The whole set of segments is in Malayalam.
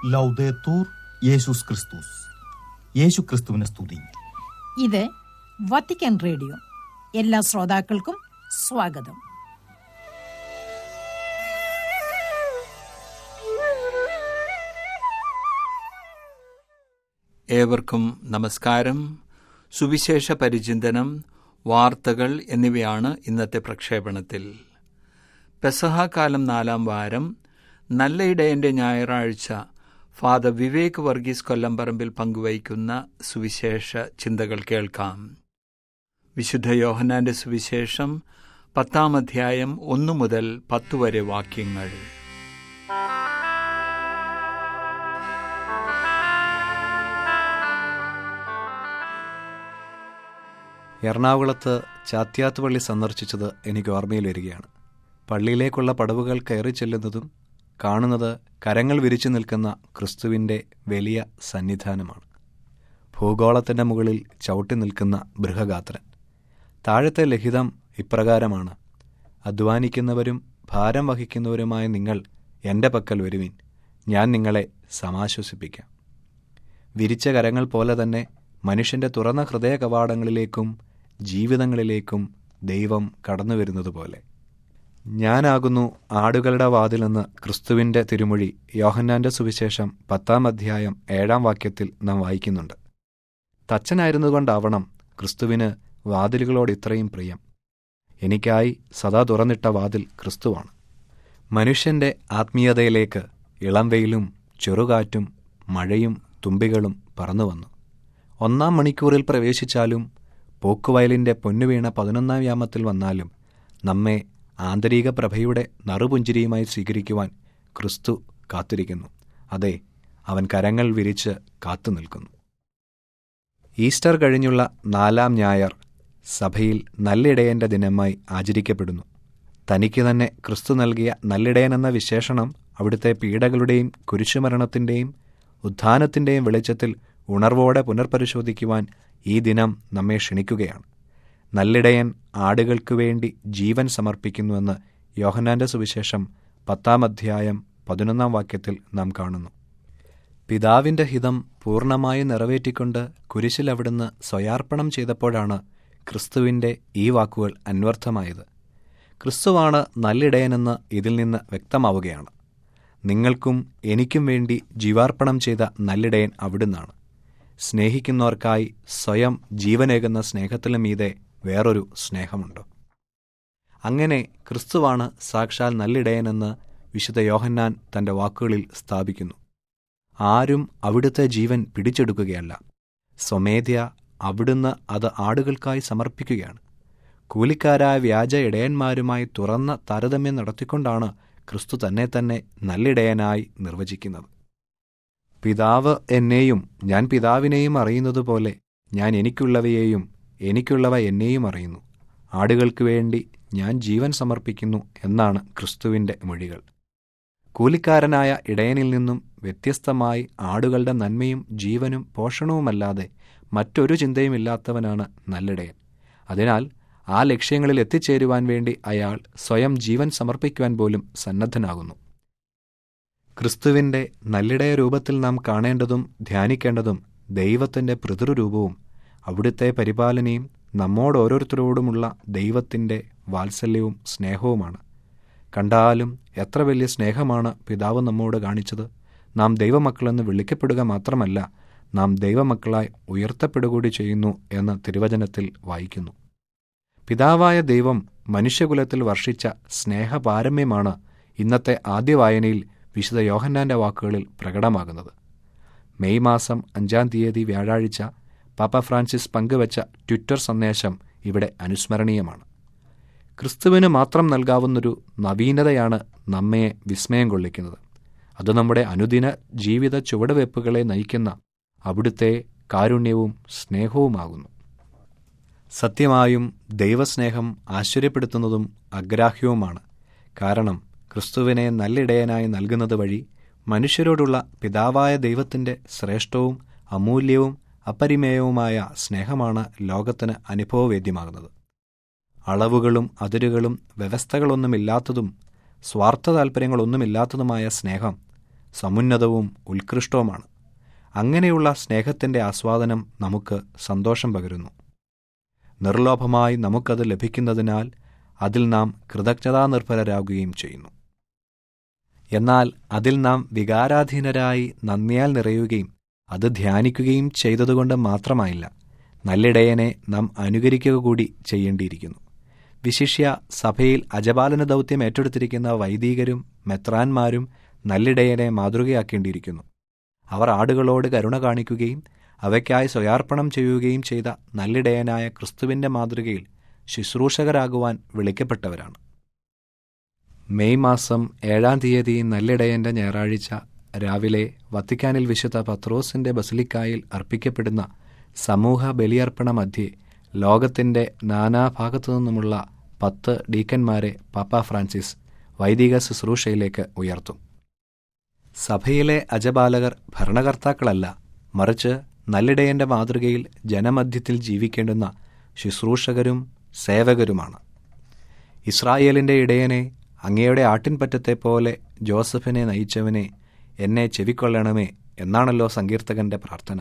ലൗദേത്തൂർ യേശുസ് ക്രിസ്തുസ് യേശു ക്രിസ്തുവിനെ സ്തുതി ഇത് വത്തിക്കാൻ റേഡിയോ എല്ലാ ശ്രോതാക്കൾക്കും സ്വാഗതം ഏവർക്കും നമസ്കാരം സുവിശേഷ പരിചിന്തനം വാർത്തകൾ എന്നിവയാണ് ഇന്നത്തെ പ്രക്ഷേപണത്തിൽ പെസഹ കാലം നാലാം വാരം നല്ല ഇടയന്റെ ഞായറാഴ്ച ഫാദർ വിവേക് വർഗീസ് കൊല്ലംപറമ്പിൽ പങ്കുവയ്ക്കുന്ന സുവിശേഷ ചിന്തകൾ കേൾക്കാം വിശുദ്ധ യോഹനാന്റെ സുവിശേഷം പത്താം അധ്യായം ഒന്നു മുതൽ പത്തു വരെ വാക്യങ്ങൾ എറണാകുളത്ത് ചാത്യാത്ത് പള്ളി സന്ദർശിച്ചത് എനിക്ക് ഓർമ്മയിൽ വരികയാണ് പള്ളിയിലേക്കുള്ള പടവുകൾ കയറി ചെല്ലുന്നതും കാണുന്നത് കരങ്ങൾ വിരിച്ചു നിൽക്കുന്ന ക്രിസ്തുവിൻ്റെ വലിയ സന്നിധാനമാണ് ഭൂഗോളത്തിൻ്റെ മുകളിൽ ചവിട്ടി നിൽക്കുന്ന ബൃഹഗാത്രൻ താഴത്തെ ലഹിതം ഇപ്രകാരമാണ് അധ്വാനിക്കുന്നവരും ഭാരം വഹിക്കുന്നവരുമായ നിങ്ങൾ എൻ്റെ പക്കൽ വരുവിൻ ഞാൻ നിങ്ങളെ സമാശ്വസിപ്പിക്കാം വിരിച്ച കരങ്ങൾ പോലെ തന്നെ മനുഷ്യന്റെ തുറന്ന ഹൃദയ കവാടങ്ങളിലേക്കും ജീവിതങ്ങളിലേക്കും ദൈവം കടന്നു വരുന്നത് പോലെ ഞാനാകുന്നു ആടുകളുടെ വാതിലെന്ന് ക്രിസ്തുവിന്റെ തിരുമൊഴി യോഹന്നാന്റെ സുവിശേഷം പത്താം അധ്യായം ഏഴാം വാക്യത്തിൽ നാം വായിക്കുന്നുണ്ട് തച്ചനായിരുന്നുകൊണ്ടാവണം ക്രിസ്തുവിന് വാതിലുകളോട് ഇത്രയും പ്രിയം എനിക്കായി സദാ തുറന്നിട്ട വാതിൽ ക്രിസ്തുവാണ് മനുഷ്യന്റെ ആത്മീയതയിലേക്ക് ഇളം വെയിലും ചെറുകാറ്റും മഴയും തുമ്പികളും പറന്നു വന്നു ഒന്നാം മണിക്കൂറിൽ പ്രവേശിച്ചാലും പോക്കുവയലിന്റെ പൊന്നുവീണ പതിനൊന്നാം യാമത്തിൽ വന്നാലും നമ്മെ ആന്തരിക പ്രഭയുടെ നറുപുഞ്ചിരിയുമായി സ്വീകരിക്കുവാൻ ക്രിസ്തു കാത്തിരിക്കുന്നു അതെ അവൻ കരങ്ങൾ വിരിച്ച് കാത്തുനിൽക്കുന്നു ഈസ്റ്റർ കഴിഞ്ഞുള്ള നാലാം ഞായർ സഭയിൽ നല്ലിടയന്റെ ദിനമായി ആചരിക്കപ്പെടുന്നു തനിക്ക് തന്നെ ക്രിസ്തു നൽകിയ നല്ലിടയൻ എന്ന വിശേഷണം അവിടുത്തെ പീഡകളുടെയും കുരിശുമരണത്തിന്റെയും ഉത്ഥാനത്തിന്റെയും വെളിച്ചത്തിൽ ഉണർവോടെ പുനർപരിശോധിക്കുവാൻ ഈ ദിനം നമ്മെ ക്ഷണിക്കുകയാണ് നല്ലിടയൻ ആടുകൾക്കു വേണ്ടി ജീവൻ സമർപ്പിക്കുന്നുവെന്ന് യോഹന്നാന്റെ സുവിശേഷം പത്താം അധ്യായം പതിനൊന്നാം വാക്യത്തിൽ നാം കാണുന്നു പിതാവിന്റെ ഹിതം പൂർണ്ണമായി നിറവേറ്റിക്കൊണ്ട് കുരിശിൽ അവിടുന്ന് സ്വയാർപ്പണം ചെയ്തപ്പോഴാണ് ക്രിസ്തുവിന്റെ ഈ വാക്കുകൾ അന്വർത്ഥമായത് ക്രിസ്തുവാണ് നല്ലിടയനെന്ന് ഇതിൽ നിന്ന് വ്യക്തമാവുകയാണ് നിങ്ങൾക്കും എനിക്കും വേണ്ടി ജീവാർപ്പണം ചെയ്ത നല്ലിടയൻ അവിടുന്നാണ് സ്നേഹിക്കുന്നവർക്കായി സ്വയം ജീവനേകുന്ന സ്നേഹത്തിനു മീതെ വേറൊരു സ്നേഹമുണ്ടോ അങ്ങനെ ക്രിസ്തുവാണ് സാക്ഷാൽ നല്ലിടയനെന്ന് വിശുദ്ധ യോഹന്നാൻ തന്റെ വാക്കുകളിൽ സ്ഥാപിക്കുന്നു ആരും അവിടുത്തെ ജീവൻ പിടിച്ചെടുക്കുകയല്ല സ്വമേധ്യ അവിടുന്ന് അത് ആടുകൾക്കായി സമർപ്പിക്കുകയാണ് കൂലിക്കാരായ വ്യാജ ഇടയന്മാരുമായി തുറന്ന താരതമ്യം നടത്തിക്കൊണ്ടാണ് ക്രിസ്തു തന്നെ തന്നെ നല്ലിടയനായി നിർവചിക്കുന്നത് പിതാവ് എന്നെയും ഞാൻ പിതാവിനെയും അറിയുന്നതുപോലെ ഞാൻ എനിക്കുള്ളവയെയും എനിക്കുള്ളവ എന്നെയും അറിയുന്നു ആടുകൾക്ക് വേണ്ടി ഞാൻ ജീവൻ സമർപ്പിക്കുന്നു എന്നാണ് ക്രിസ്തുവിന്റെ മൊഴികൾ കൂലിക്കാരനായ ഇടയനിൽ നിന്നും വ്യത്യസ്തമായി ആടുകളുടെ നന്മയും ജീവനും പോഷണവുമല്ലാതെ മറ്റൊരു ചിന്തയുമില്ലാത്തവനാണ് നല്ലിടയൻ അതിനാൽ ആ ലക്ഷ്യങ്ങളിൽ എത്തിച്ചേരുവാൻ വേണ്ടി അയാൾ സ്വയം ജീവൻ സമർപ്പിക്കുവാൻ പോലും സന്നദ്ധനാകുന്നു ക്രിസ്തുവിന്റെ നല്ലിടയ രൂപത്തിൽ നാം കാണേണ്ടതും ധ്യാനിക്കേണ്ടതും ദൈവത്തിന്റെ പിതൃരൂപവും അവിടുത്തെ പരിപാലനയും നമ്മോട് ഓരോരുത്തരോടുമുള്ള ദൈവത്തിന്റെ വാത്സല്യവും സ്നേഹവുമാണ് കണ്ടാലും എത്ര വലിയ സ്നേഹമാണ് പിതാവ് നമ്മോട് കാണിച്ചത് നാം ദൈവമക്കളെന്ന് വിളിക്കപ്പെടുക മാത്രമല്ല നാം ദൈവമക്കളായി ഉയർത്തപ്പെടുകൂടി ചെയ്യുന്നു എന്ന് തിരുവചനത്തിൽ വായിക്കുന്നു പിതാവായ ദൈവം മനുഷ്യകുലത്തിൽ വർഷിച്ച സ്നേഹപാരമ്യമാണ് ഇന്നത്തെ ആദ്യ വായനയിൽ വിശുദ്ധ യോഹന്നാന്റെ വാക്കുകളിൽ പ്രകടമാകുന്നത് മെയ് മാസം അഞ്ചാം തീയതി വ്യാഴാഴ്ച പാപ്പ ഫ്രാൻസിസ് പങ്കുവച്ച ട്വിറ്റർ സന്ദേശം ഇവിടെ അനുസ്മരണീയമാണ് ക്രിസ്തുവിന് മാത്രം നൽകാവുന്നൊരു നവീനതയാണ് നമ്മെ വിസ്മയം കൊള്ളിക്കുന്നത് അത് നമ്മുടെ അനുദിന ജീവിത ചുവടുവയ്പ്പുകളെ നയിക്കുന്ന അവിടുത്തെ കാരുണ്യവും സ്നേഹവുമാകുന്നു സത്യമായും ദൈവസ്നേഹം ആശ്ചര്യപ്പെടുത്തുന്നതും അഗ്രാഹ്യവുമാണ് കാരണം ക്രിസ്തുവിനെ നല്ലിടയനായി നൽകുന്നത് വഴി മനുഷ്യരോടുള്ള പിതാവായ ദൈവത്തിന്റെ ശ്രേഷ്ഠവും അമൂല്യവും അപരിമേയവുമായ സ്നേഹമാണ് ലോകത്തിന് അനുഭവവേദ്യമാകുന്നത് അളവുകളും അതിരുകളും വ്യവസ്ഥകളൊന്നുമില്ലാത്തതും സ്വാർത്ഥ താൽപ്പര്യങ്ങളൊന്നുമില്ലാത്തതുമായ സ്നേഹം സമുന്നതവും ഉത്കൃഷ്ടവുമാണ് അങ്ങനെയുള്ള സ്നേഹത്തിൻ്റെ ആസ്വാദനം നമുക്ക് സന്തോഷം പകരുന്നു നിർലോഭമായി നമുക്കത് ലഭിക്കുന്നതിനാൽ അതിൽ നാം കൃതജ്ഞതാനിർഭരരാകുകയും ചെയ്യുന്നു എന്നാൽ അതിൽ നാം വികാരാധീനരായി നന്ദിയാൽ നിറയുകയും അത് ധ്യാനിക്കുകയും ചെയ്തതുകൊണ്ട് മാത്രമായില്ല നല്ലിടയനെ നാം അനുകരിക്കുക കൂടി ചെയ്യേണ്ടിയിരിക്കുന്നു വിശിഷ്യ സഭയിൽ അജപാലന ദൗത്യം ഏറ്റെടുത്തിരിക്കുന്ന വൈദികരും മെത്രാന്മാരും നല്ലിടയനെ മാതൃകയാക്കേണ്ടിയിരിക്കുന്നു അവർ ആടുകളോട് കരുണ കാണിക്കുകയും അവയ്ക്കായി സ്വയാർപ്പണം ചെയ്യുകയും ചെയ്ത നല്ലിടയനായ ക്രിസ്തുവിന്റെ മാതൃകയിൽ ശുശ്രൂഷകരാകുവാൻ വിളിക്കപ്പെട്ടവരാണ് മെയ് മാസം ഏഴാം തീയതി നല്ലിടയന്റെ ഞായറാഴ്ച രാവിലെ വത്തിക്കാനിൽ വിശുദ്ധ പത്രോസിന്റെ ബസിലിക്കായിൽ അർപ്പിക്കപ്പെടുന്ന സമൂഹ ബലിയർപ്പണ മധ്യേ ലോകത്തിന്റെ നാനാഭാഗത്തു നിന്നുമുള്ള പത്ത് ഡീക്കന്മാരെ പാപ്പ ഫ്രാൻസിസ് വൈദിക ശുശ്രൂഷയിലേക്ക് ഉയർത്തും സഭയിലെ അജപാലകർ ഭരണകർത്താക്കളല്ല മറിച്ച് നല്ലിടയന്റെ മാതൃകയിൽ ജനമധ്യത്തിൽ ജീവിക്കേണ്ടുന്ന ശുശ്രൂഷകരും സേവകരുമാണ് ഇസ്രായേലിന്റെ ഇടയനെ അങ്ങയുടെ ആട്ടിൻപറ്റത്തെ പോലെ ജോസഫിനെ നയിച്ചവനെ എന്നെ ചെവിക്കൊള്ളണമേ എന്നാണല്ലോ സങ്കീർത്തകന്റെ പ്രാർത്ഥന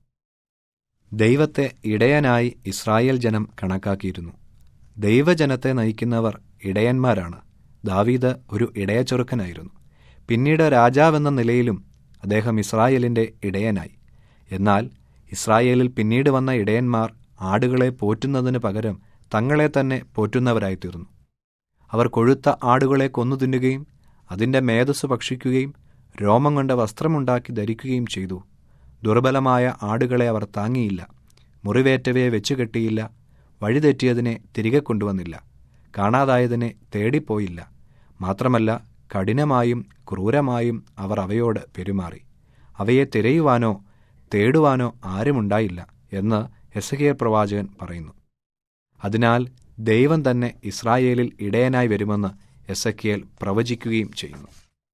ദൈവത്തെ ഇടയനായി ഇസ്രായേൽ ജനം കണക്കാക്കിയിരുന്നു ദൈവജനത്തെ നയിക്കുന്നവർ ഇടയന്മാരാണ് ദാവീദ് ഒരു ഇടയച്ചെറുക്കനായിരുന്നു പിന്നീട് രാജാവെന്ന നിലയിലും അദ്ദേഹം ഇസ്രായേലിന്റെ ഇടയനായി എന്നാൽ ഇസ്രായേലിൽ പിന്നീട് വന്ന ഇടയന്മാർ ആടുകളെ പോറ്റുന്നതിന് പകരം തങ്ങളെ തന്നെ പോറ്റുന്നവരായിത്തീർന്നു അവർ കൊഴുത്ത ആടുകളെ കൊന്നു തിന്നുകയും അതിന്റെ മേധസ് ഭക്ഷിക്കുകയും രോമം കൊണ്ട് വസ്ത്രമുണ്ടാക്കി ധരിക്കുകയും ചെയ്തു ദുർബലമായ ആടുകളെ അവർ താങ്ങിയില്ല മുറിവേറ്റവയെ വെച്ചുകെട്ടിയില്ല വഴിതെറ്റിയതിനെ തിരികെ കൊണ്ടുവന്നില്ല കാണാതായതിനെ തേടിപ്പോയില്ല മാത്രമല്ല കഠിനമായും ക്രൂരമായും അവർ അവയോട് പെരുമാറി അവയെ തിരയുവാനോ തേടുവാനോ ആരുമുണ്ടായില്ല എന്ന് എസഹിയർ പ്രവാചകൻ പറയുന്നു അതിനാൽ ദൈവം തന്നെ ഇസ്രായേലിൽ ഇടയനായി വരുമെന്ന് എസക്കിയേൽ പ്രവചിക്കുകയും ചെയ്യുന്നു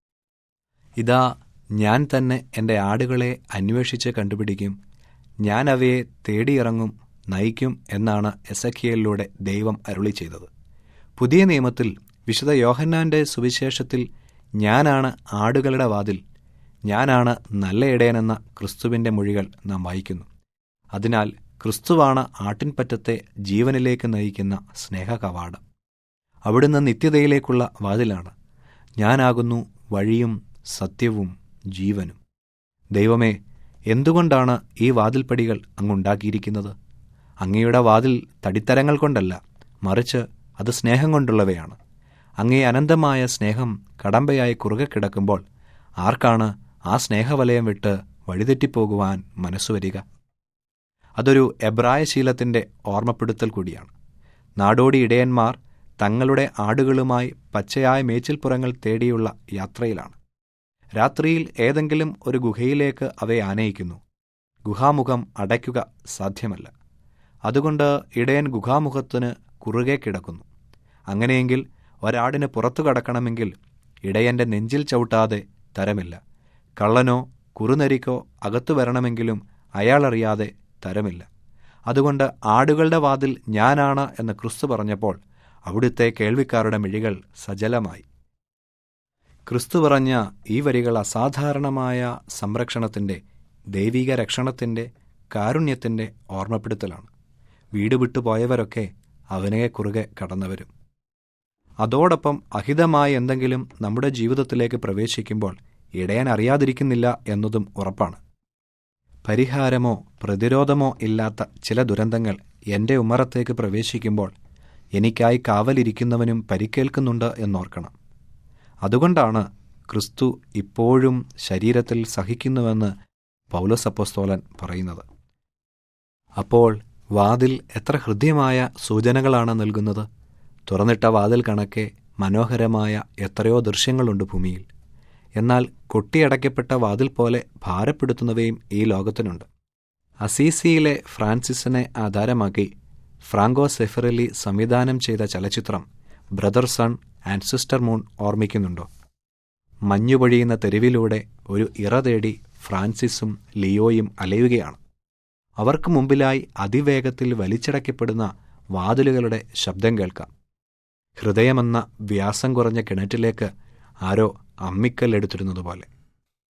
ഇതാ ഞാൻ തന്നെ എൻ്റെ ആടുകളെ അന്വേഷിച്ച് കണ്ടുപിടിക്കും ഞാൻ അവയെ തേടിയിറങ്ങും നയിക്കും എന്നാണ് എസക്കിയലിലൂടെ ദൈവം അരുളി ചെയ്തത് പുതിയ നിയമത്തിൽ വിശുദ്ധ യോഹന്നാന്റെ സുവിശേഷത്തിൽ ഞാനാണ് ആടുകളുടെ വാതിൽ ഞാനാണ് നല്ല ഇടയനെന്ന ക്രിസ്തുവിന്റെ മൊഴികൾ നാം വായിക്കുന്നു അതിനാൽ ക്രിസ്തുവാണ് ആട്ടിൻപറ്റത്തെ ജീവനിലേക്ക് നയിക്കുന്ന സ്നേഹ കവാടം അവിടുന്ന് നിത്യതയിലേക്കുള്ള വാതിലാണ് ഞാനാകുന്നു വഴിയും സത്യവും ജീവനും ദൈവമേ എന്തുകൊണ്ടാണ് ഈ വാതിൽപ്പടികൾ അങ്ങുണ്ടാക്കിയിരിക്കുന്നത് അങ്ങയുടെ വാതിൽ തടിത്തരങ്ങൾ കൊണ്ടല്ല മറിച്ച് അത് സ്നേഹം കൊണ്ടുള്ളവയാണ് അങ്ങേ അനന്തമായ സ്നേഹം കടമ്പയായി കുറുകെ കിടക്കുമ്പോൾ ആർക്കാണ് ആ സ്നേഹവലയം വിട്ട് വഴിതെറ്റിപ്പോകുവാൻ മനസ്സുവരിക അതൊരു എബ്രായ ശീലത്തിന്റെ ഓർമ്മപ്പെടുത്തൽ കൂടിയാണ് നാടോടി ഇടയന്മാർ തങ്ങളുടെ ആടുകളുമായി പച്ചയായ മേച്ചിൽപ്പുറങ്ങൾ തേടിയുള്ള യാത്രയിലാണ് രാത്രിയിൽ ഏതെങ്കിലും ഒരു ഗുഹയിലേക്ക് അവയെ ആനയിക്കുന്നു ഗുഹാമുഖം അടയ്ക്കുക സാധ്യമല്ല അതുകൊണ്ട് ഇടയൻ ഗുഹാമുഖത്തിന് കുറുകെ കിടക്കുന്നു അങ്ങനെയെങ്കിൽ ഒരാടിന് പുറത്തു കടക്കണമെങ്കിൽ ഇടയന്റെ നെഞ്ചിൽ ചവിട്ടാതെ തരമില്ല കള്ളനോ കുറുനരിക്കോ അകത്തു വരണമെങ്കിലും അയാളറിയാതെ തരമില്ല അതുകൊണ്ട് ആടുകളുടെ വാതിൽ ഞാനാണ് എന്ന് ക്രിസ്തു പറഞ്ഞപ്പോൾ അവിടുത്തെ കേൾവിക്കാരുടെ മിഴികൾ സജലമായി ക്രിസ്തു പറഞ്ഞ ഈ വരികൾ അസാധാരണമായ സംരക്ഷണത്തിന്റെ ദൈവിക രക്ഷണത്തിന്റെ കാരുണ്യത്തിന്റെ ഓർമ്മപ്പെടുത്തലാണ് വീട് വിട്ടുപോയവരൊക്കെ അവനെ കുറുകെ കടന്നവരും അതോടൊപ്പം അഹിതമായ എന്തെങ്കിലും നമ്മുടെ ജീവിതത്തിലേക്ക് പ്രവേശിക്കുമ്പോൾ ഇടയൻ അറിയാതിരിക്കുന്നില്ല എന്നതും ഉറപ്പാണ് പരിഹാരമോ പ്രതിരോധമോ ഇല്ലാത്ത ചില ദുരന്തങ്ങൾ എന്റെ ഉമ്മറത്തേക്ക് പ്രവേശിക്കുമ്പോൾ എനിക്കായി കാവലിരിക്കുന്നവനും പരിക്കേൽക്കുന്നുണ്ട് എന്നോർക്കണം അതുകൊണ്ടാണ് ക്രിസ്തു ഇപ്പോഴും ശരീരത്തിൽ സഹിക്കുന്നുവെന്ന് പൗലോസ് അപ്പോസ്തോലൻ പറയുന്നത് അപ്പോൾ വാതിൽ എത്ര ഹൃദ്യമായ സൂചനകളാണ് നൽകുന്നത് തുറന്നിട്ട വാതിൽ കണക്കെ മനോഹരമായ എത്രയോ ദൃശ്യങ്ങളുണ്ട് ഭൂമിയിൽ എന്നാൽ കൊട്ടിയടയ്ക്കപ്പെട്ട വാതിൽ പോലെ ഭാരപ്പെടുത്തുന്നവയും ഈ ലോകത്തിനുണ്ട് അസീസിയിലെ ഫ്രാൻസിസിനെ ആധാരമാക്കി ഫ്രാങ്കോ സെഫറലി സംവിധാനം ചെയ്ത ചലച്ചിത്രം brother sun and sister moon ഓർമ്മിക്കുന്നുണ്ടോ മഞ്ഞുപൊഴിയുന്ന തെരുവിലൂടെ ഒരു ഇറ തേടി ഫ്രാൻസിസും ലിയോയും അലയുകയാണ് അവർക്ക് മുമ്പിലായി അതിവേഗത്തിൽ വലിച്ചടയ്ക്കപ്പെടുന്ന വാതിലുകളുടെ ശബ്ദം കേൾക്കാം ഹൃദയമെന്ന വ്യാസം കുറഞ്ഞ കിണറ്റിലേക്ക് ആരോ അമ്മിക്കല്ലെടുത്തിരുന്നതുപോലെ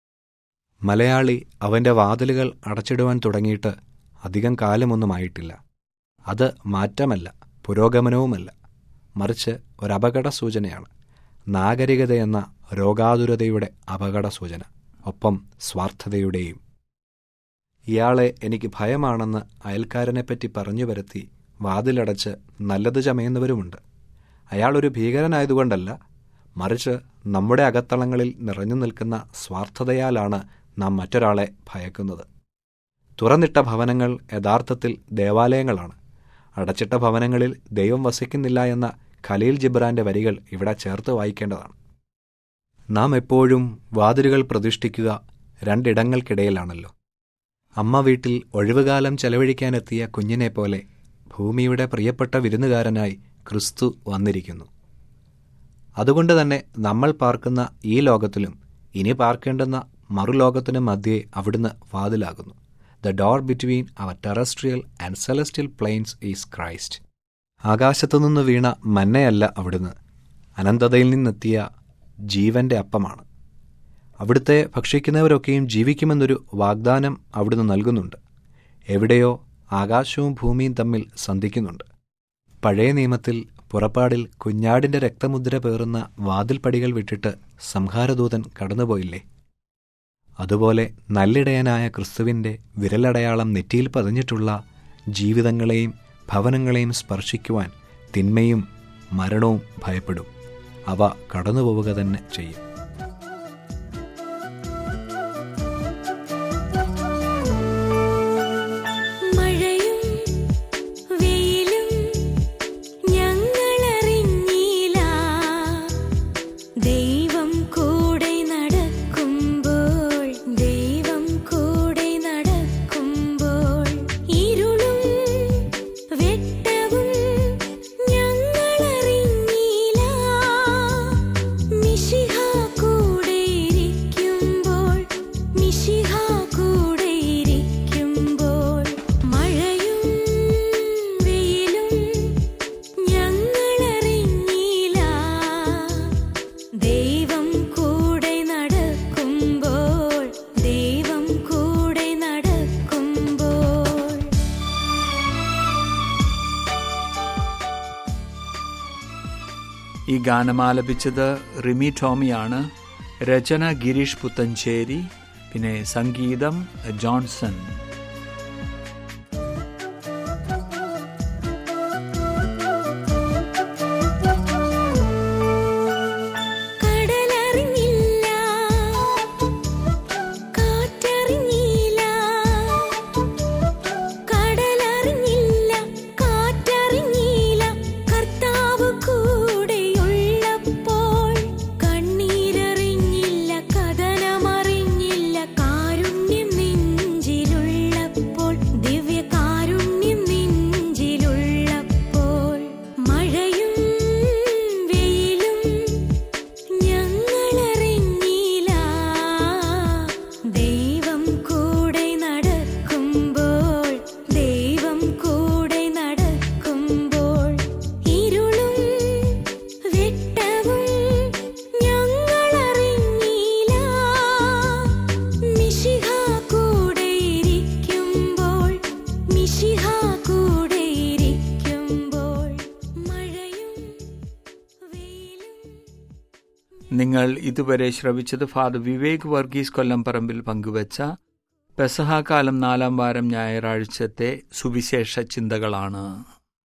മലയാളി അവൻ്റെ വാതിലുകൾ അടച്ചിടുവാൻ തുടങ്ങിയിട്ട് അധികം കാലമൊന്നുമായിട്ടില്ല അത് മാറ്റമല്ല പുരോഗമനവുമല്ല മറിച്ച് ഒരപകട സൂചനയാണ് നാഗരികതയെന്ന രോഗാതുരതയുടെ അപകട സൂചന ഒപ്പം സ്വാർത്ഥതയുടെയും ഇയാളെ എനിക്ക് ഭയമാണെന്ന് അയൽക്കാരനെപ്പറ്റി പറഞ്ഞു വരുത്തി വാതിലടച്ച് നല്ലത് ചമയുന്നവരുമുണ്ട് അയാളൊരു ഭീകരനായതുകൊണ്ടല്ല മറിച്ച് നമ്മുടെ അകത്തളങ്ങളിൽ നിറഞ്ഞു നിൽക്കുന്ന സ്വാർത്ഥതയാലാണ് നാം മറ്റൊരാളെ ഭയക്കുന്നത് തുറന്നിട്ട ഭവനങ്ങൾ യഥാർത്ഥത്തിൽ ദേവാലയങ്ങളാണ് അടച്ചിട്ട ഭവനങ്ങളിൽ ദൈവം വസിക്കുന്നില്ല എന്ന ഖലീൽ ജിബ്രാന്റെ വരികൾ ഇവിടെ ചേർത്ത് വായിക്കേണ്ടതാണ് നാം എപ്പോഴും വാതിലുകൾ പ്രതിഷ്ഠിക്കുക രണ്ടിടങ്ങൾക്കിടയിലാണല്ലോ അമ്മ വീട്ടിൽ ഒഴിവുകാലം ചെലവഴിക്കാനെത്തിയ കുഞ്ഞിനെ പോലെ ഭൂമിയുടെ പ്രിയപ്പെട്ട വിരുന്നുകാരനായി ക്രിസ്തു വന്നിരിക്കുന്നു അതുകൊണ്ട് തന്നെ നമ്മൾ പാർക്കുന്ന ഈ ലോകത്തിലും ഇനി പാർക്കേണ്ടുന്ന മറുലോകത്തിനും മധ്യേ അവിടുന്ന് വാതിലാകുന്നു the door between our terrestrial and celestial planes is Christ ആകാശത്തുനിന്ന് വീണ മന്നയല്ല അവിടുന്ന് അനന്തതയിൽ നിന്നെത്തിയ ജീവന്റെ അപ്പമാണ് അവിടുത്തെ ഭക്ഷിക്കുന്നവരൊക്കെയും ജീവിക്കുമെന്നൊരു വാഗ്ദാനം അവിടുന്ന് നൽകുന്നുണ്ട് എവിടെയോ ആകാശവും ഭൂമിയും തമ്മിൽ സന്ധിക്കുന്നുണ്ട് പഴയ നിയമത്തിൽ പുറപ്പാടിൽ കുഞ്ഞാടിന്റെ രക്തമുദ്ര പേറുന്ന വാതിൽപ്പടികൾ വിട്ടിട്ട് സംഹാരദൂതൻ കടന്നുപോയില്ലേ അതുപോലെ നല്ലിടയനായ ക്രിസ്തുവിന്റെ വിരലടയാളം നെറ്റിയിൽ പതിഞ്ഞിട്ടുള്ള ജീവിതങ്ങളെയും ഭവനങ്ങളെയും സ്പർശിക്കുവാൻ തിന്മയും മരണവും ഭയപ്പെടും അവ കടന്നുപോവുക തന്നെ ചെയ്യും മഴയും വെയിലും ഞങ്ങളറിഞ്ഞില്ല ദൈവം കൂടെ നടക്കുമ്പോൾ ദൈവം കൂടെ നടക്കുമ്പോൾ ഇരുളും വെട്ടവും ഞങ്ങളറിഞ്ഞില്ല മിശിഹ കൂടെ ഇരിക്കുമ്പോൾ മിശിഹ കൂടെ ഇരിക്കുമ്പോൾ മഴയും വെയിലും ഞങ്ങളറിഞ്ഞില്ല ദൈവം കൂടെ നടക്കുമ്പോൾ ദൈവം കൂടെ നടക്കുമ്പോൾ ഈ ഗാനം ആലപിച്ചത് റിമി ടോമിയാണ് രചന ഗിരീഷ് പുത്തഞ്ചേരി പിന്നെ സംഗീതം ജോൺസൺ കടലറിഞ്ഞില്ല കാറ്ററിഞ്ഞില്ല കടലറിഞ്ഞില്ല കാറ്ററിഞ്ഞില്ല കർത്താവ് കൂടെയുള്ളപ്പോൾ കണ്ണീരറിഞ്ഞില്ല കഥനമറിഞ്ഞില്ല കാരുണ്യം നെഞ്ചിലുള്ളപ്പോൾ ദിവ്യ കാരുണ്യം നെഞ്ചിലുള്ളപ്പോൾ മഴയും വെയിലും ഞങ്ങളറിഞ്ഞില്ല ദൈവം കൂടെ നടക്കുമ്പോൾ ദൈവം കൂടെ നടക്കുമ്പോൾ ഇരുളും വെട്ടവും ഞങ്ങളറിഞ്ഞില്ല മിശിഹ കൂടെ ഇരിക്കുമ്പോൾ മിശിഹ കൂടെ ഇരിക്കുമ്പോൾ മഴയും വെയിലും നിങ്ങൾ ഇതുവരെ ശ്രവിച്ചത് ഫാദർ വിവേക് വർഗീസ് കൊല്ലംപറമ്പിൽ പങ്കുവച്ച പെസഹാകാലം നാലാം വാരം ഞായറാഴ്ചത്തെ സുവിശേഷ ചിന്തകളാണ്